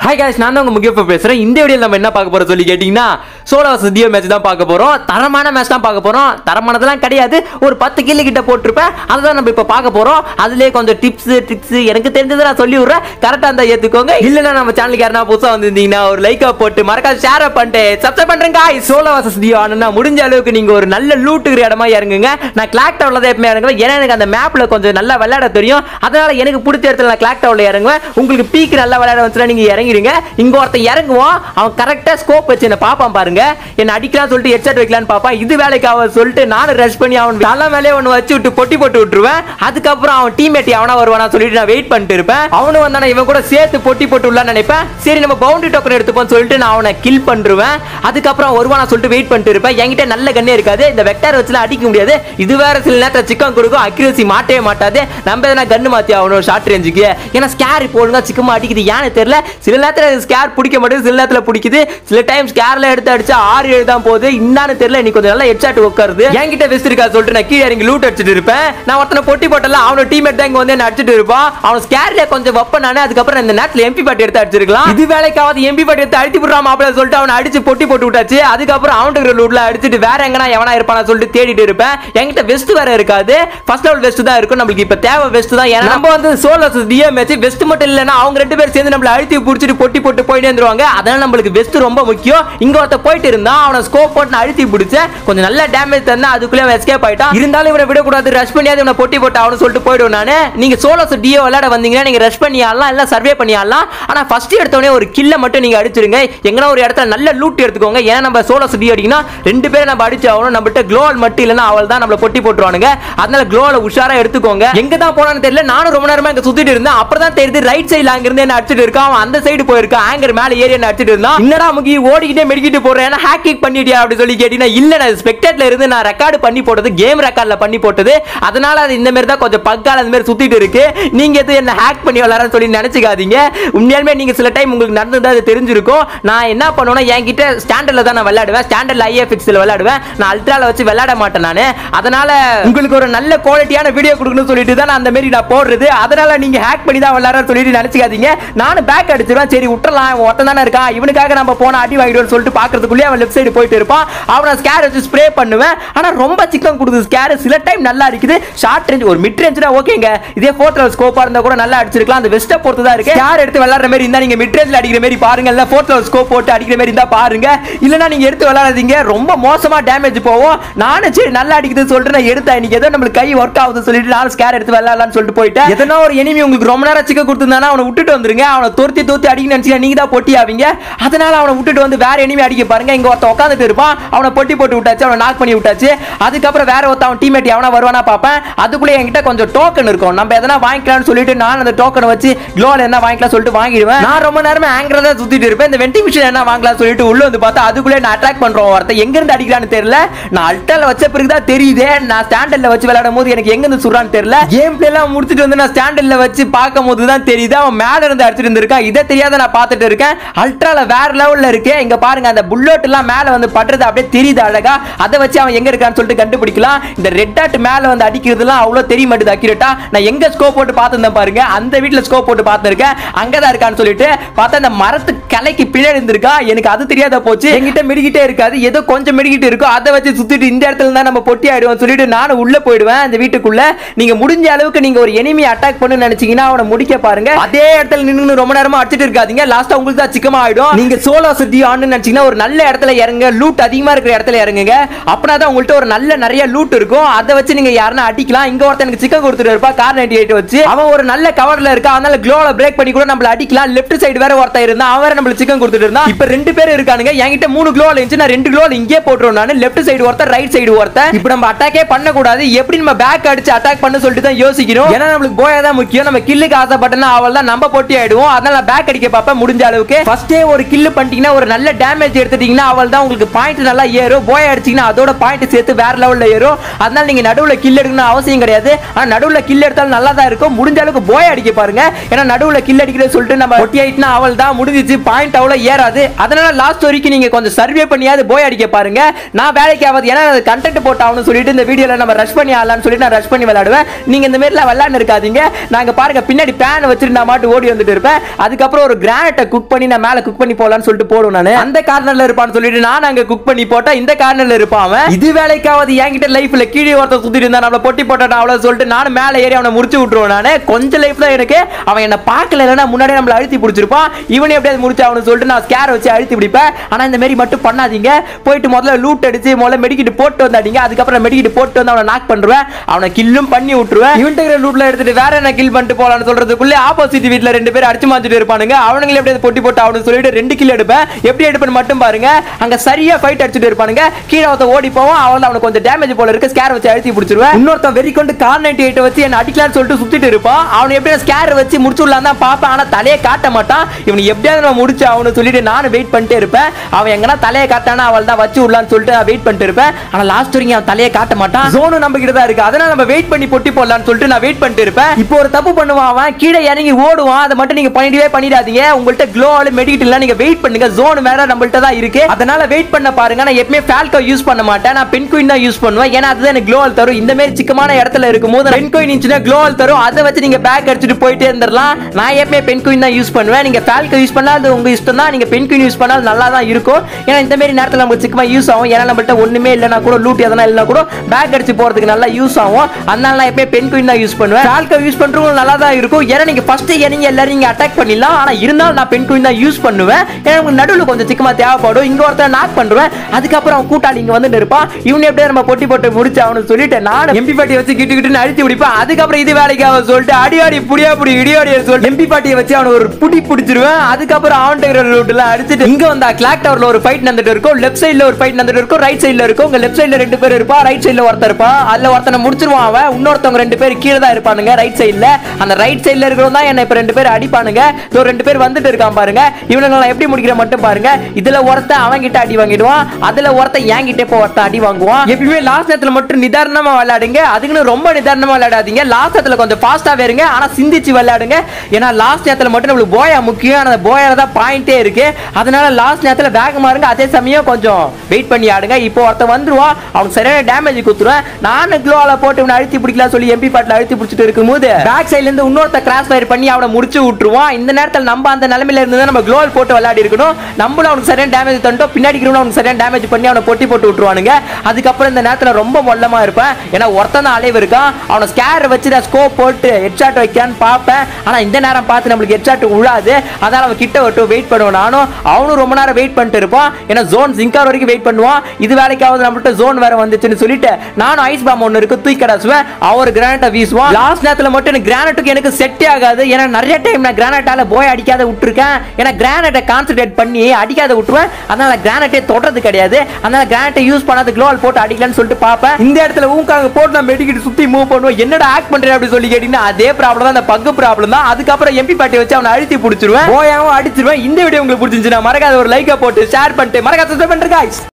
hi guys நான் தான் உங்க முக்கிய பேசுறேன் இந்த வீடியோல நம்ம என்ன பார்க்க போறோம் சொல்லி கேட்டீங்கன்னா சோலோ சித்தியோ மேட்ச் தான் பார்க்க போறோம் தரமான மேட்ச் தான் பார்க்க போறோம் தரமானதெல்லாம் கிடையாது ஒரு பத்து கில்லு கிட்ட போட்டிருப்பேன் அதை தான் நம்ம இப்ப பார்க்க போறோம் அதுலயே கொஞ்சம் டிப்ஸ் ட்ரிக்ஸ் எனக்கு தெரிஞ்சதை நான் சொல்லி விடுறேன் கரெக்டா இருந்தா ஏத்துக்கோங்க இல்லைன்னா நம்ம சேனலுக்கு யாரா புதுசா வந்திருந்தீங்கன்னா ஒரு லைக்கா போட்டு மறக்காம ஷேர் பண்ணிட்டு சப்ஸ்கிரைப் பண்றேங்க சோலோ வசஸ் தியோ ஆனா முடிஞ்ச அளவுக்கு நீங்க ஒரு நல்ல லூட்டுக்கிற இடமா இறங்குங்க நான் கிளாக் டவுன்ல தான் எப்பவுமே இறங்குவேன் ஏன்னா எனக்கு அந்த மேப்ல கொஞ்சம் நல்லா விளையாட தெரியும் அதனால எனக்கு பிடிச்ச இடத்துல நான் கிளாக் டவுன்ல இறங்குவேன் உங்களுக்கு பீக் நல்லா விளையாட வந்துச்சுன்னா நீங்க இறங்கிடுங்க இங்க ஒருத்தன் இறங்குவோம் அவன் கரெக்டா ஸ்கோப் வச்சு என்ன பாப்பான் பாருங்க என்ன அடிக்கலாம் சொல்லிட்டு ஹெட்செட் வைக்கலான்னு பாப்பான் இது வேலைக்கு அவன் சொல்லிட்டு நானும் ரஷ் பண்ணி அவன் தலை மேலே ஒன்று வச்சு விட்டு பொட்டி போட்டு விட்டுருவேன் அதுக்கப்புறம் அவன் டீம்மேட் எவனா வருவானா சொல்லிட்டு நான் வெயிட் பண்ணிட்டு இருப்பேன் அவனு வந்தானா இவன் கூட சேர்த்து பொட்டி போட்டு விடலான்னு நினைப்பேன் சரி நம்ம பவுண்டரி டோக்கன் எடுத்துப்போம் சொல்லிட்டு நான் அவனை கில் பண்ணிருவேன் அதுக்கப்புறம் வருவானா சொல்லிட்டு வெயிட் பண்ணிட்டு இருப்பேன் என்கிட்ட நல்ல கண்ணே இருக்காது இந்த வெக்டார் வச்சுலாம் அடிக்க முடியாது இது வேற சில நேரத்தில் சிக்கன் கொடுக்கும் அக்யூரசி மாட்டவே மாட்டாது நம்ம எதனா கன்னு மாத்தி ஆகணும் ஷார்ட் ரேஞ்சுக்கு ஏன்னா ஸ்கேர் இப்போ ஒழுங்கா சிக்கமா அடிக்குது ஏன்னு தெரியல சில நேரத்தில் ஸ்கேர் பிடிக்க மாட்டேங்குது சில நேரத்தில் பிடிக்குது சில டைம் ஸ்கேர்ல எடுத்து அடிச்சா ஆறு ஏழு தான் போகுது இன்னான்னு தெரியல இன்னைக்கு கொஞ்சம் நல்லா ஹெட்ஷாட் உட்காருது என்கிட்ட வெஸ்ட் இருக்கா சொல்லிட்டு நான் கீழே இறங்கி லூட் அடிச்சிட்டு இருப்பேன் நான் ஒருத்தனை பொட்டி போட்டல அவனோட டீம்மேட் தான் இங்க வந்து என்ன அடிச்சிட்டு இருப்பான் அவன் ஸ்கேர்ல கொஞ்சம் வப்ப நானே அதுக்கப்புறம் இந்த நேரத்தில் எம்பி பாட்டி எடுத்து அடிச்சிருக்கலாம் இது வேலைக்காவது எம்பி பாட்டி எடுத்து அடிச்சு விடுறான் மாப்பிள்ள சொல்லிட்டு அவனை அடிச்சு பொட்டி போட்டு விட்டாச்சு அதுக்கப்புறம் அவனுக்கு லூட்ல அடிச்சிட்டு வேற எங்கனா எவனா இருப்பானா சொல்லிட்டு தேடிட்டு இருப்பேன் என்கிட்ட வெஸ்ட் வேற இருக்காது ஃபர்ஸ்ட் லெவல் வெஸ்ட் தான் இருக்கும் நம்மளுக்கு இப்ப தேவை வெஸ்ட் தான் ஏன்னா நம்ம வந்து சோலோ டிஎம் மேட்ச் வெஸ்ட் மட்டும் இல்லைன்னா அவங்க ரெண்டு பேரும் சேர்ந்து நம்மள அழுத்தி பிடிச்சிட்டு பொட்டி போட்டு போயிட்டே இருந்துருவாங்க அதனால நம்மளுக்கு வெஸ்ட் ரொம்ப முக்கியம் இங்க ஒருத்த போயிட்டு இருந்தான் அவனை ஸ்கோப் போட்டு நான் அழுத்தி பிடிச்சேன் கொஞ்சம் நல்ல டேமேஜ் தந்தா அதுக்குள்ளே எஸ்கேப் ஆயிட்டான் இருந்தாலும் இவனை விடக்கூடாது ரஷ் பண்ணியாவது இவனை பொட்டி போட்டு அவனு சொல்லிட்டு போயிடுவேன் நானு நீங்க சோலோஸ் டியோ விளையாட வந்தீங்கன்னா நீங்க ரஷ் பண்ணி ஆடலாம் இல்ல சர்வே பண்ணி ஆடலாம் ஆனா ஃபர்ஸ்ட் எடுத்தவனே ஒரு கில்ல மட்டும் நீங்க அடிச்சிருங்க எங்கனா ஒரு இடத்துல நல்ல லூட் எடுத்துக்கோங்க ஏன்னா நம்ம சோலோஸ் டியோ அடிக்கணும் ரெண்டு பேரும் நம்ம அடிச்சு ஆகணும் நம்மகிட்ட க்ளோவல் மட்டும் இல்லைன்னா அவள் தான் நம்மள பொட்டி போட்டுருவானுங்க அதனால க்ளோவல உஷாரா எடுத்துக்கோங்க எங்க தான் போனான்னு தெரியல நானும் ரொம்ப நேரமா இங்க சுத்திட்டு இருந்தேன் அப்புறம் தான் தெரியுது ரைட் சைடுல அங்க இருந்து என்ன அடிச்சிட்டு இருக்கான் அவன் அந்த சைடு போயிருக்கான் ஆங்கர் மேல ஏறி என்ன அடிச்சிட்டு இருந்தான் என்னடா முகி ஓடிக்கிட்டே மெடிக்கிட்டு போறேன் ஏன்னா ஹேக்கிங் பண்ணிட்டியா அப்படி சொல்லி கேட்டீங்கன்னா இல்ல நான் ஸ்பெக்டேட்ல இருந்து நான் ரெக்கார்டு பண்ணி போட்டது கேம் ரெக்கார்ட்ல பண்ணி போட்டது அதனால அது இந்த மாதிரி தான் கொஞ்சம் பக்கால அந்த மாதிரி சுத்திட்டு இருக்கு நீங்க எது என்ன ஹேக் பண்ணி விளையாடுறேன்னு சொல்லி நினைச்சுக்காதீங்க உண்மையாலுமே நீங்க சில டைம் உங்களுக்கு நடந்தது அது தெரிஞ்சிருக்கும் நான் என்ன பண்ணுவேன்னா என்கிட்ட ஸ்டாண்டர்ட்ல தான் நான் விளையாடுவேன் ஸ்டாண்டர்ட்ல ஐஎஃப்எக்ஸ்ல விளையாடுவேன் நான் அல்ட்ரால வச்சு விளையாட மாட்டேன் நான் அதனால உங்களுக்கு ஒரு நல்ல குவாலிட்டியான வீடியோ கொடுக்கணும்னு சொல்லிட்டு தான் நான் அந்த மாதிரி நான் போடுறது அதனால நீங்க ஹேக் பண்ணி தான் விளையாடுறேன்னு சொல்லிட்டு நினைச்சுக்காதீங்க நானும் பேக் அடிச்சிருவேன் சரி விட்டுறலாம் அவன் ஒருத்தன் தானே இருக்கான் இவனுக்காக நம்ம போன அடி வாங்கிடுவோம்னு சொல்லிட்டு பாக்குறதுக்குள்ளே அவன் லெஃப்ட் சைடு போயிட்டு இருப்பான் அவனை ஸ்கேர் வச்சு ஸ்ப்ரே பண்ணுவேன் ஆனா ரொம்ப சிக்கன் கொடுக்குது ஸ்கேர் சில டைம் நல்லா இருக்குது ஷார்ட் ரேஞ்ச் ஒரு மிட் ரேஞ்ச்னா ஓகேங்க இதே ஃபோர்த் லெவல் ஸ்கோப்பா இருந்தா கூட நல்லா அடிச்சிருக்கலாம் அந்த வெஸ்ட்டை பொறுத்து தான் இருக்கு ஸ்கேர் எடுத்து விளையாடுற மாதிரி இருந்தா நீங்க மிட் ரேஞ்ச்ல அடிக்கிற மாதிரி பாருங்க இல்ல ஃபோர்த் லெவல் ஸ்கோப் போட்டு அடிக்கிற மாதிரி இருந்தா பாருங்க இல்லனா நீங்க எடுத்து விளையாடாதீங்க ரொம்ப மோசமா டேமேஜ் போகும் நானும் சரி நல்லா அடிக்குதுன்னு சொல்லிட்டு நான் எடுத்தேன் இன்னைக்கு ஏதோ நம்மளுக்கு கை ஒர்க் ஆகுதுன்னு சொல்லிட்டு நானும் ஸ்கேர் எடுத்து விளையாடலாம்னு சொல்லிட்டு போயிட்டேன் எதனா ஒரு எனிமி உங்களுக்கு ரொம்ப நேரம் சிக்க கொடுத்துருந்தானா அவனை விட்டுட்டு வந்துருங்க அவனை துரத்தி தூத்தி அடிக்க நினைச்சீங்க நீங்க தான் பொட்டி ஆவீங்க அதனால அவனை விட்டுட்டு வந்து வேற எனிமி அடிக்க பாருங்க இங்க ஒருத்த உட்காந்துட்டு இருப்பான் அவனை பொட்டி போட்டு விட்டாச்சு அவனை நாக் பண்ணி விட்டாச்சு அதுக்கப்புறம் வேற ஒருத்த அவன் டீமேட் எவனா வருவானா பார்ப்பேன் அதுக்குள்ளே என்கிட்ட கொஞ்சம் டோக்கன் இருக்கும் நம்ம எதனா வாங்கிக்கலாம்னு சொல்லிட்டு நான் அந்த டோக்கனை வச்சு க்ளோல என்ன வாங்கிக்கலாம் சொல்லிட்டு வாங்கிடுவேன் நான் ரொம்ப நேரமே ஆங்கர் தான் சுத்திட்டு இருப்பேன் இந்த வெண்டி மிஷின் என்ன வாங்கலாம் சொல்லிட்டு உள்ள வந்து பார்த்தா அதுக்குள்ளே நான் அட்டாக் பண்றோம் ஒருத்த எங்க இருந்து அடிக்கலான்னு தெரியல நான் அல்டால வச்ச பிறகு தான் தெரியுதே நான் ஸ்டாண்டர்ட்ல வச்சு விளையாடும் போது எனக்கு எங்க இருந்து சுடுறான்னு தெரியல கேம் பிளே எல்லாம் முடிச்சிட்டு வந்து நான் ஸ்டாண்டர்ட்ல வச்சு பார்க்கும் போது தான் தெரியுது அவன் மேல இருந்து அடிச்சிட்டு இருந்திருக்கான் இதை தெரியாத நான் பார்த்துட்டு இருக்கேன் அல்ட்ரால வேற லெவல்ல இருக்கு இங்க பாருங்க அந்த புல்லட் எல்லாம் மேல வந்து படுறது அப்படியே தெரியுது அழகா அதை வச்சு அவன் எங்க இருக்கான்னு சொல்லிட்டு கண்டுபிடிக்கலாம் இந்த ரெட் டாட் மேல வந்து அடிக்கிறதுலாம் அவ்வளவு தெரிய மாட்டேது அக்யூரேட்டா நான் எங்க ஸ்கோப் போட்டு பார்த்துருந்தேன் பாருங்க அந்த வீட்ல ஸ்கோப் போட்டு பார்த்துருக்கேன் அங்கதான் இருக்கான்னு சொல்லிட்டு பார்த்தா அந்த மரத்து கலைக்கு பின்னாடி இருந்திருக்கா எனக்கு அது தெரியாத போச்சு என்கிட்ட மிடிக்கிட்டே இருக்காது ஏதோ கொஞ்சம் மிடிக்கிட்டு இருக்கும் அதை வச்சு சுத்திட்டு இந்த இடத்துல தான் நம்ம பொட்டி ஆயிடுவோம் சொல்லிட்டு நானும் உள்ள போயிடுவேன் அந்த வீட்டுக்குள்ள நீங்க முடிஞ்ச அளவுக்கு நீங்க ஒரு எனிமி அட்டாக் பண்ணு நினைச்சீங்கன்னா அவனை முடிக்க பாருங்க அதே இடத்துல நின்னு ரொம்ப நேரமா அடிச்சிட்டு இருக்காதீங்க லாஸ்டா உங்களுக்கு தான் சிக்கமா ஆயிடும் நீங்க சோலோ சுத்தி ஆன்னு நினைச்சீங்கன்னா ஒரு நல்ல இடத்துல இறங்க லூட் அதிகமா இருக்கிற இடத்துல இறங்குங்க அப்படின்னா தான் உங்கள்ட்ட ஒரு நல்ல நிறைய லூட் இருக்கும் அதை வச்சு நீங்க யாருன்னா அடிக்கலாம் இங்க ஒருத்தன் எனக்கு சிக்கன் கொடுத்துட்டு இருப்பா கார் நைன்டி எயிட் வச்சு அவன் ஒரு நல்ல கவர்ல இருக்கா அதனால க்ளோல பிரேக் பண்ணி கூட நம்மள அடிக்கலாம் லெஃப்ட் சைடு வேற ஒருத்தன் இருந்தா அவன் வேற நம்மளுக்கு சிக்கன் கொடுத்துட்டு இருந்தான் இப்ப ரெண்டு பேர் இருக்கானுங்க என்கிட்ட மூணு க்ளோல இருந்துச்சு நான் ரெண்டு க்ளோல இங்கே போட்டுருவோம் நான் லெஃப்ட் சைடு ஒருத்தன் ரைட் சைடு ஒருத்தன் இப்போ நம்ம அட்டாக்கே பண்ண கூடாது எப்படி நம்ம பேக் அடிச்சு அட்டாக் பண்ண சொல்லிட்டு தான் யோசிக்கிறோம் ஏன்னா நம்மளுக்கு போயா தான் முக்கியம் நம்ம கில்லுக்கு ஆசைப்பட்டனா அவள் தான் நம்ம போட்டி ஆயிடுவோம் அதனால நான் பேக் அடிக்க பார்ப்பேன் முடிஞ்ச அளவுக்கு ஃபர்ஸ்டே ஒரு கில்லு பண்ணிட்டீங்கன்னா ஒரு நல்ல டேமேஜ் எடுத்துட்டீங்கன்னா அவள் தான் உங்களுக்கு பாயிண்ட் நல்லா ஏறும் போய் அடிச்சீங்கன்னா அதோட பாயிண்ட் சேர்த்து வேற லெவல்ல ஏறும் அதனால நீங்க நடுவுல கில் எடுக்கணும் அவசியம் கிடையாது ஆனா நடுவுல கில் எடுத்தாலும் நல்லா தான் இருக்கும் முடிஞ்ச அளவுக்கு போய் அடிக்க பாருங்க ஏன்னா நடுவுல கில் அடிக்கிறது சொல்லிட்டு நம்ம ஒட்டி ஆயிட்டுனா அவள் தான் முடிஞ்சிச்சு பாயிண்ட் அவ்வளோ ஏறாது அதனால லாஸ்ட் வரைக்கும் நீங்க கொஞ்சம் சர்வே பண்ணியாவது போய் அடிக்க பாருங்க நான் வேலைக்கு ஆகாது ஏன்னா கண்டென்ட் போட்டாகணும் சொல்லிட்டு இந்த வீடியோல நம்ம ரஷ் பண்ணி ஆடலாம்னு சொல்லிட்டு நான் ரஷ் பண்ணி விளையாடுவேன் நீங்க இந்த மாதிரிலாம் விளையாண்டு இருக்காதீங்க நாங்க பாருங்க பின்னாடி பேன் வச்சிருந்தா மாட்டு ஓடி வந்துட்டு இருப்பேன் அதுக்கப்புறம் ஒரு ஒரு கிரானைட்டை குக் பண்ணி நான் மேல குக் பண்ணி போலாம்னு சொல்லிட்டு போடுவேன் நானு அந்த கார்னர்ல இருப்பான்னு சொல்லிட்டு நான் அங்க குக் பண்ணி போட்டா இந்த கார்னர்ல இருப்பான் அவன் இது வேலைக்காவது என்கிட்ட லைஃப்ல கீழே ஒருத்தர் சுத்திட்டு இருந்தா நம்மள பொட்டி போட்டா அவ்வளவு சொல்லிட்டு நானும் மேல ஏறி அவனை முடிச்சு விட்டுருவேன் நானு கொஞ்சம் லைஃப் தான் எனக்கு அவன் என்ன பார்க்கல இல்லைன்னா முன்னாடி நம்மள அழுத்தி பிடிச்சிருப்பான் இவனே எப்படியாவது முடிச்சு அவனு சொல்லிட்டு நான் ஸ்கேர் வச்சு அழுத்தி பிடிப்பேன் ஆனா இந்த மாதிரி மட்டும் பண்ணாதீங்க போயிட்டு முதல்ல லூட் அடிச்சு முதல்ல மெடிக்கிட்டு போட்டு வந்தாடிங்க அதுக்கப்புறம் மெடிக்கிட்டு போட்டு வந்து அவனை நாக் பண்ணுவேன் அவனை கில்லும் பண்ணி விட்டுருவேன் இவன்ட்டு லூட்ல எடுத்துட்டு வேற என்ன கில் பண்ணிட்டு போலாம்னு சொல்றதுக்குள்ளே ஆப்போசிட் வீட்ல ரெண்டு பேர் அடிச்சு மாத்திட்டு இருப்பானுங்க அவனுங்களே எப்படியாவது பொட்டி போட்டு அவனு சொல்லிட்டு ரெண்டு கில் எடுப்பேன் எப்படி எடுப்பேன்னு மட்டும் பாருங்க அங்க சரியா ஃபைட் அடிச்சுட்டு இருப்பானுங்க கீழே ஒருத்த ஓடி போவான் அவன் அவனுக்கு கொஞ்சம் டேமேஜ் போல இருக்கு ஸ்கேர் வச்சு அழுத்தி பிடிச்சிருவேன் இன்னொருத்தன் வெறி கொண்டு கார் நைன்டி எயிட் வச்சு என்ன அடிக்கலாம்னு சொல்லிட்டு சுத்திட்டு இருப்பான் அவன் எப்படியா ஸ்கேர் வச்சு முடிச்சுடலாம் தான் பார்ப்பேன் ஆனா தலையை காட்ட மாட்டான் இவன் எப்படியாவது நான் முடிச்சு அவனு சொல்லிட்டு நானும் வெயிட் பண்ணிட்டே இருப்பேன் அவன் எங்கன்னா தலையை காட்டானா அவள் தான் வச்சு விடலான்னு சொல்லிட்டு நான் வெயிட் பண்ணிட்டு இருப்பேன் ஆனா லாஸ்ட் வரைக்கும் அவன் தலையை காட்ட மாட்டான் ஜோனு நம்ம கிட்ட தான் இருக்கு அதனால நம்ம வெயிட் பண்ணி பொட்டி போடலாம்னு சொல்லிட்டு நான் வெயிட் பண்ணிட்டு இருப்பேன் இப்போ ஒரு தப்பு பண்ணுவான் அவன் கீழே இறங்கி ஓடுவான் அதை மட்டும் நீங்க பண்ணிடவே பண்ணிடாதீங்க உங்கள்ட்ட க்ளோ ஆல் மெடிக்கிட் இல்ல நீங்க வெயிட் பண்ணுங்க ஜோன் வேற நம்மள்ட்ட தான் இருக்கு அதனால வெயிட் பண்ண பாருங்க நான் எப்பவுமே ஃபால்கோ யூஸ் பண்ண மாட்டேன் நான் பென் குயின் தான் யூஸ் பண்ணுவேன் ஏன்னா அதுதான் எனக்கு க்ளோ ஆல் தரும் இந்த மாதிரி சிக்கமான இடத்துல இருக்கும்போது பென் குயின் இருந்துச்சுன்னா க்ளோ ஆல் தரும் அதை வச்சு நீங்க பேக் அடிச்சுட்டு போயிட்டே இருந்துடலாம் நான் எப்பவுமே பென் குயின் தான் யூஸ் பண்ணுவேன் நீங்க ஃபால்கோ யூஸ் பண்ணா அது உங்க இஷ்டம் தான் நீங்க பென் குயின் யூஸ் பண்ணா அது நல்லா தான் இருக்கும் ஏன்னா இந்த மாதிரி நேரத்தில் நமக்கு சிக்கமா யூஸ் ஆகும் ஏன்னா நம்மள்ட்ட ஒண்ணுமே இல்லைனா கூட லூட் எதனா இல்லைனா கூட பேக் அடிச்சு போறதுக்கு நல்லா யூஸ் ஆகும் அதனால நான் எப்பவுமே பென் குயின் தான் யூஸ் பண்ணுவேன் ஃபால்கோ யூஸ் பண்றவங்க நல்லா தான் இருக்கும் ஏன்னா நீங்க ஃபர்ஸ்ட் இறங்கி எல்லாரும் நீங்க அட்டாக் பண்ணிடலாம் ஆனா இருந்தாலும் நான் பென் குயின் தான் யூஸ் பண்ணுவேன் ஏன்னா உங்களுக்கு நடுவில் கொஞ்சம் சிக்கமா தேவைப்படும் இங்க ஒருத்தர் நாக் பண்ணுவேன் அதுக்கப்புறம் அவன் கூட்டாளி இங்க வந்துட்டு இருப்பான் இவன் எப்படியே நம்ம பொட்டி போட்டு முடிச்சு அவனு சொல்லிட்டு நான் எம்பி பாட்டியை வச்சு கிட்டு கிட்டு அழுத்தி பிடிப்பேன் அதுக்கப்புறம் இது வேலைக்கு அவன் சொல்லிட்டு அடி அடி புடியா புடி இடியோடி சொல்லிட்டு எம்பி பாட்டியை வச்சு அவனை ஒரு புடி பிடிச்சிருவேன் அதுக்கப்புறம் அவன் ரூட்ல அடிச்சுட்டு இங்க வந்தா கிளாக் டவர்ல ஒரு ஃபைட் நடந்துட்டு இருக்கும் லெஃப்ட் சைடுல ஒரு ஃபைட் நடந்துட்டு இருக்கும் ரைட் சைடுல இருக்கும் உங்க லெஃப்ட் சைடுல ரெண்டு பேர் இருப்பா ரைட் சைடுல ஒருத்தர் இருப்பான் அதுல ஒருத்தனை முடிச்சிருவான் அவன் இன்னொருத்தவங்க ரெண்டு பேர் கீழே தான் இருப்பானுங்க ரைட் சைடுல அந்த ரைட் சைடுல இருக்கிறவங்க தான் என்ன இப்ப ரெண்டு பேர் அடிப்பானுங்க இதோ ரெண்டு பேர் வந்துட்டு இருக்கான் பாருங்க இவனுங்க நான் எப்படி முடிக்கிறேன் மட்டும் பாருங்க இதுல ஒருத்தன் அவன் கிட்ட அடி வாங்கிடுவான் அதுல ஒருத்தன் என் கிட்ட இப்போ ஒருத்தன் அடி வாங்குவான் எப்பயுமே லாஸ்ட் நேரத்துல மட்டும் நிதானமா விளையாடுங்க அதுக்குன்னு ரொம்ப நிதானமா விளையாடாதீங்க லாஸ்ட் நேரத்துல கொஞ்சம் ஃபாஸ்டா வேறுங்க ஆனா சிந்திச்சு விளையாடுங்க ஏன்னா லாஸ்ட் நேரத்துல மட்டும் நம்மளுக்கு போயா முக்கியம் ஆனா அந்த போயால தான் பாயிண்டே இருக்கு அதனால லாஸ்ட் நேரத்துல வேகமா இருங்க அதே சமயம் கொஞ்சம் வெயிட் பண்ணி ஆடுங்க இப்போ ஒருத்தன் வந்துருவான் அவனுக்கு சரியான டேமேஜ் குத்துருவேன் நானும் க்ளோவால போட்டு இவனை அழுத்தி பிடிக்கலாம் சொல்லி எம்பி பாட்டில் அழுத்தி பிடிச்சிட்டு இருக்கும்போது பேக் சைடுல இருந்து இன்னொருத்த கிராஸ் ஃபயர் பண்ணி அவனை முடிச்சு விட்டுருவான் இந்த நேரத்தில் நம்ம அந்த நிலைமையில இருந்து நம்ம க்ளோவல் போட்டு விளையாடி இருக்கணும் நம்மளும் அவனுக்கு சரியான டேமேஜ் தண்டோம் பின்னாடி இருக்கிறவனும் அவனுக்கு சரியான டேமேஜ் பண்ணி அவனை பொட்டி போட்டு விட்டுருவானுங்க அதுக்கப்புறம் இந்த நேரத்தில் ரொம்ப மொல்லமா இருப்பேன் ஏன்னா ஒருத்தன் தான் அலைவு இருக்கான் அவனை ஸ்கேர் வச்சு நான் ஸ்கோப் போட்டு ஹெட்ஷாட் வைக்கான்னு பார்ப்பேன் ஆனா இந்த நேரம் பார்த்து நம்மளுக்கு ஹெட்ஷாட் விழாது அதனால அவன் கிட்ட விட்டு வெயிட் பண்ணுவேன் நானும் அவனும் ரொம்ப நேரம் வெயிட் பண்ணிட்டு இருப்பான் ஏன்னா ஜோன் சிங்கார் வரைக்கும் வெயிட் பண்ணுவான் இது வேலைக்காவது நம்மள்ட்ட ஜோன் வேற வந்துச்சுன்னு சொல்லிட்டு நானும் ஐஸ் பாம் ஒன்று இருக்கு தூக்கி கடாசுவேன் அவர் கிரானைட்டை வீசுவான் லாஸ்ட் நேரத்தில் மட்டும் எனக்கு கிரானைட்டுக்கு எனக்கு செட்டே ஆகாது ஏன்னா நிறைய டைம் நான் கிரானைட்டால போய் அடிக்காத விட்டுருக்கேன் ஏன்னா கிரானைட்டை கான்சென்ட்ரேட் பண்ணி அடிக்காத விட்டுருவேன் அதனால கிரானைட்டே தொடுறது கிடையாது அதனால கிரானைட்டை யூஸ் பண்ணாத க்ளோவால் போட்டு அடிக்கலாம்னு சொல்லிட்டு பார்ப்பேன் இந்த இடத்துல ஊக்காங்க போட்டு நான் மெடிக்கிட்டு சுத்தி மூவ் பண்ணுவேன் என்னடா ஆக்ட் பண்றேன் அப்படி சொல்லி கேட்டீங்கன்னா அதே ப்ராப்ளம் தான் அந்த பக்கு ப்ராப்ளம் தான் அதுக்கப்புறம் எம்பி பாட்டி வச்சு அவனை அழுத்தி பிடிச்சிருவேன் போயாவும் அடிச்சிருவேன் இந்த வீடியோ உங்களுக்கு பிடிச்சிருந்துச்சுன்னா மறக்காத ஒரு லைக்கை போட்டு ஷேர் பண்ணிட்டு மறக்காத சப்ஸ்கிரைப் பண்ணுங்க guys